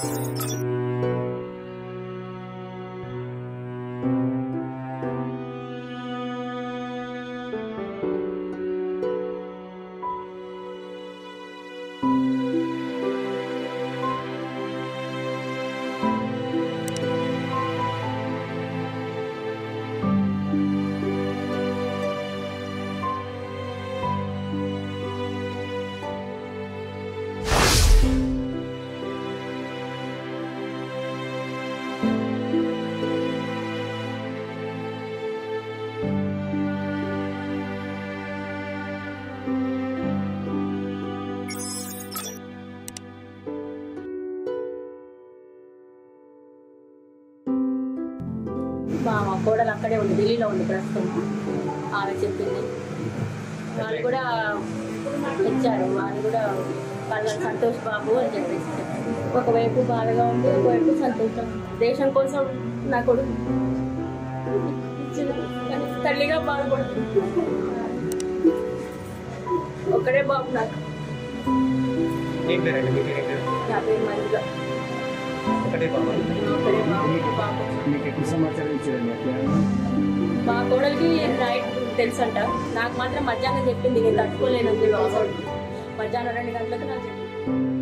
మా మా కోడలు అక్కడే ఉంది ఢిల్లీలో ఉంది ప్రస్తుతం ఆమె చెప్పింది వాళ్ళు కూడా ఇచ్చారు వాళ్ళు కూడా వాళ్ళ సంతోష్ బాబు అని చెప్పేసి చెప్పారు. ఒకవైపు బాధగా ఉంది ఒకవైపు సంతోషం దేశం కోసం నా కొడుకు ఇచ్చిన కానీ తల్లిగా బాధపడుతుంది ఒక్కడే బాబు నాకు ఏం పేరండి మీ పేరు ఏం పేరు? నా పేరు మంజుల ఒకటే బాబా ఒక్కడే బాబు బాబు మీకు ఎప్పుడు సమాచారం ఇచ్చారండి అట్లా మా కోడలికి నైట్ తెలుసంట నాకు మాత్రం మధ్యాహ్నం చెప్పింది నేను తట్టుకోలేను అందులో మధ్యాహ్నం రెండు గంటలకు నాకు చెప్పింది